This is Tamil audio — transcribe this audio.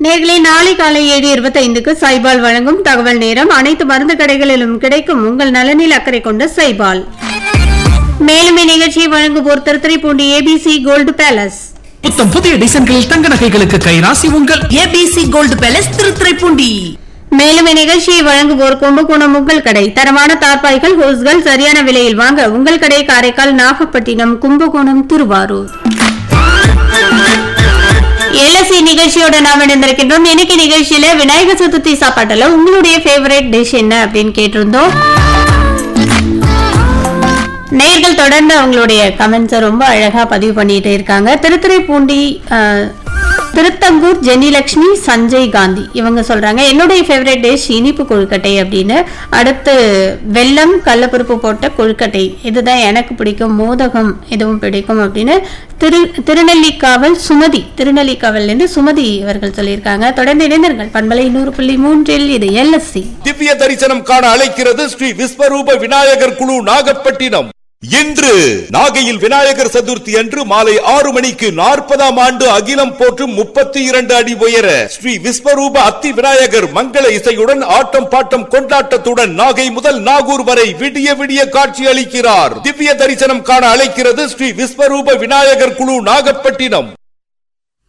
நேர்களே நாளை காலை ஏழு இருபத்தைந்துக்கு சைபால் வழங்கும் தகவல் நேரம் அனைத்து மருந்து கடைகளிலும் கிடைக்கும் உங்கள் நலனில் அக்கறை கொண்ட சைபால் மேலும் இந்நிகழ்ச்சியை வழங்குவோர் திருத்துறைப்பூண்டி ஏபிசி கோல்டு பேலஸ் புத்தம் புதிய டிசைன்களில் தங்க நகைகளுக்கு கைராசி உங்கள் ஏபிசி கோல்டு பேலஸ் திருத்துறைப்பூண்டி மேலும் இந்நிகழ்ச்சியை வழங்குவோர் கும்பகோணம் உங்கள் கடை தரமான தார்பாய்கள் ஹோஸ்கள் சரியான விலையில் வாங்க உங்கள் கடை காரைக்கால் நாகப்பட்டினம் கும்பகோணம் திருவாரூர் எல்எஸ்சி நிகழ்ச்சியோட நாம் இணைந்திருக்கின்றோம் இன்னைக்கு நிகழ்ச்சியில விநாயகர் சதுர்த்தி சாப்பாட்டுல உங்களுடைய ஃபேவரட் டிஷ் என்ன அப்படின்னு கேட்டிருந்தோம் நேர்கள் தொடர்ந்து அவங்களுடைய கமெண்ட்ஸை ரொம்ப அழகா பதிவு பண்ணிட்டு இருக்காங்க திருத்துறைப்பூண்டி அஹ், திருத்தங்கூர் ஜெனிலக்ஷ்மி சஞ்சய் காந்தி இவங்க சொல்றாங்க என்னுடைய ஃபேவரட் டிஷ் இனிப்பு கொழுக்கட்டை அப்படின்னு அடுத்து வெல்லம் கடலப்பருப்பு போட்ட கொழுக்கட்டை இதுதான் எனக்கு பிடிக்கும் மோதகம் இதுவும் பிடிக்கும் அப்படின்னு திரு திருநெல்லிக்காவல் சுமதி திருநெல்லிக்காவல்லேருந்து சுமதி அவர்கள் சொல்லியிருக்காங்க தொடர்ந்து இணைந்தர்கள் பண்பலை நூறு புள்ளி மூன்றில் இது எல்எஸ்சி திவ்ய தரிசனம் காண அழைக்கிறது ஸ்ரீ விஸ்வரூப விநாயகர் குழு நாகப்பட்டினம் இன்று நாகையில் விநாயகர் சதுர்த்தி அன்று மாலை ஆறு மணிக்கு நாற்பதாம் ஆண்டு அகிலம் போற்றும் முப்பத்தி இரண்டு அடி உயர ஸ்ரீ விஸ்வரூப அத்தி விநாயகர் மங்கள இசையுடன் ஆட்டம் பாட்டம் கொண்டாட்டத்துடன் நாகை முதல் நாகூர் வரை விடிய விடிய காட்சி அளிக்கிறார் திவ்ய தரிசனம் காண அழைக்கிறது ஸ்ரீ விஸ்வரூப விநாயகர் குழு நாகப்பட்டினம்